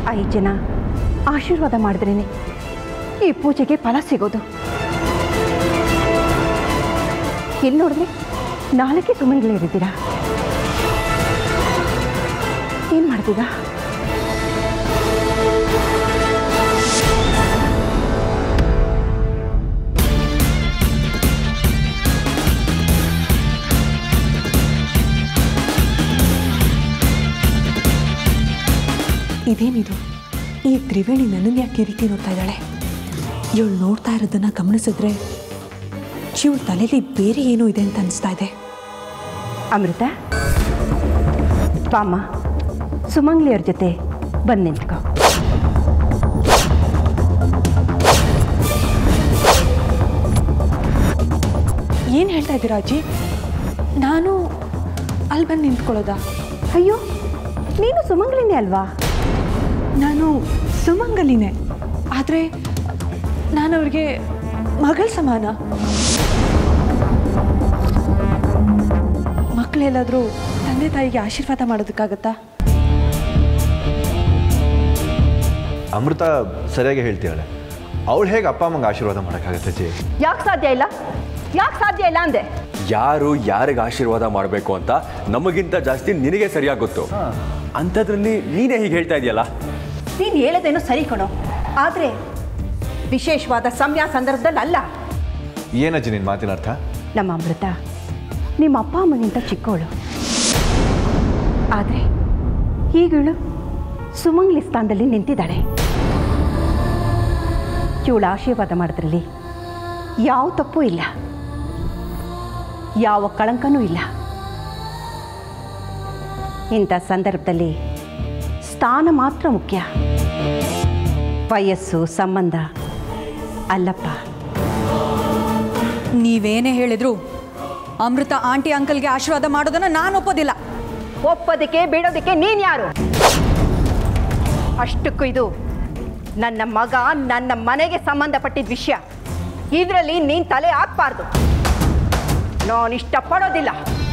ಐದು ಜನ ಆಶೀರ್ವಾದ ಮಾಡಿದ್ರೇನೆ ಈ ಪೂಜೆಗೆ ಫಲ ಸಿಗೋದು ಇಲ್ಲಿ ನೋಡಿದ್ರೆ ನಾಲ್ಕೆ ಸುಮಂಗ್ಲಿರಿದ್ದೀರಾ ಏನು ಮಾಡ್ತೀರಾ ಇದೇನಿದು ಈ ತ್ರಿವೇಣಿ ನನ್ನನ್ನು ಯಾಕೆ ಈ ರೀತಿ ನೋಡ್ತಾ ಇದ್ದಾಳೆ ಇವಳು ನೋಡ್ತಾ ಇರೋದನ್ನ ಗಮನಿಸಿದ್ರೆ ಇವಳ ತಲೆಯಲ್ಲಿ ಬೇರೆ ಏನೋ ಇದೆ ಅಂತ ಅನಿಸ್ತಾ ಇದೆ ಅಮೃತ ಪಾಮ ಸುಮಂಗ್ಲಿಯವ್ರ ಜೊತೆ ಬಂದು ನಿಂತ್ಕೋ ಏನು ಹೇಳ್ತಾ ಇದ್ದೀರಾ ಅಜ್ಜಿ ನಾನು ಅಲ್ಲಿ ಬಂದು ನಿಂತ್ಕೊಳ್ಳೋದಾ ಅಯ್ಯೋ ನೀನು ಸುಮಂಗ್ಲಿನೇ ಅಲ್ವಾ ನಾನು ಸುಮಂಗಲಿನೇ ಆದರೆ ನಾನು ಅವ್ರಿಗೆ ಮಗಳ ಸಮಾನ ಮಕ್ಕಳೆಲ್ಲಾದರೂ ತಂದೆ ತಾಯಿಗೆ ಆಶೀರ್ವಾದ ಮಾಡೋದಕ್ಕಾಗತ್ತಾ ಅಮೃತ ಸರಿಯಾಗಿ ಹೇಳ್ತೀಯಾಳೆ ಅವಳು ಹೇಗೆ ಅಪ್ಪ ಅಮ್ಮಂಗೆ ಆಶೀರ್ವಾದ ಮಾಡೋಕ್ಕಾಗತ್ತೆ ಅಜ್ಜಿ ಯಾಕೆ ಸಾಧ್ಯ ಇಲ್ಲ ಯಾಕೆ ಸಾಧ್ಯ ಇಲ್ಲ ಅಂದೆ ಯಾರು ಯಾರಿಗೆ ಆಶೀರ್ವಾದ ಮಾಡಬೇಕು ಅಂತ ನಮಗಿಂತ ಜಾಸ್ತಿ ನಿನಗೆ ಸರಿಯಾಗಿ ಗೊತ್ತು ಅಂಥದ್ರಲ್ಲಿ ನೀನೇ ಹೀಗೆ ಹೇಳ್ತಾ ಇದೆಯಲ್ಲ ನೀನು ಹೇಳೋದೇನೋ ಸರಿ ಕಣೋ ಆದರೆ ವಿಶೇಷವಾದ ಸಮಯ ಸಂದರ್ಭದಲ್ಲಿ ಅಲ್ಲ ಏನಜ್ಜಿ ನಿನ್ನ ಮಾತಿನ ಅರ್ಥ ನಮ್ಮ ಅಮೃತ ನಿಮ್ಮ ಅಪ್ಪ ಅಮ್ಮನಿಂದ ಚಿಕ್ಕವಳು ಆದರೆ ಈಗಳು ಸುಮಂಗ್ಲಿ ಸ್ಥಾನದಲ್ಲಿ ನಿಂತಿದ್ದಾಳೆ ಇವಳು ಆಶೀರ್ವಾದ ಮಾಡೋದ್ರಲ್ಲಿ ಯಾವ ತಪ್ಪು ಇಲ್ಲ ಯಾವ ಕಳಂಕನೂ ಇಲ್ಲ ಇಂಥ ಸಂದರ್ಭದಲ್ಲಿ ಸ್ಥಾನ ಮಾತ್ರ ಮುಖ್ಯ ವಯಸ್ಸು ಸಂಬಂಧ ಅಲ್ಲಪ್ಪ ನೀವೇನೇ ಹೇಳಿದ್ರು ಅಮೃತ ಆಂಟಿ ಅಂಕಲ್ಗೆ ಆಶೀರ್ವಾದ ಮಾಡೋದನ್ನ ನಾನು ಒಪ್ಪೋದಿಲ್ಲ ಒಪ್ಪೋದಕ್ಕೆ ಬಿಡೋದಕ್ಕೆ ನೀನು ಯಾರು ಅಷ್ಟಕ್ಕೂ ಇದು ನನ್ನ ಮಗ ನನ್ನ ಮನೆಗೆ ಸಂಬಂಧಪಟ್ಟಿದ್ದ ವಿಷಯ ಇದರಲ್ಲಿ ನೀನು ತಲೆ ಹಾಕ್ಬಾರ್ದು ನಾನು ಇಷ್ಟಪಡೋದಿಲ್ಲ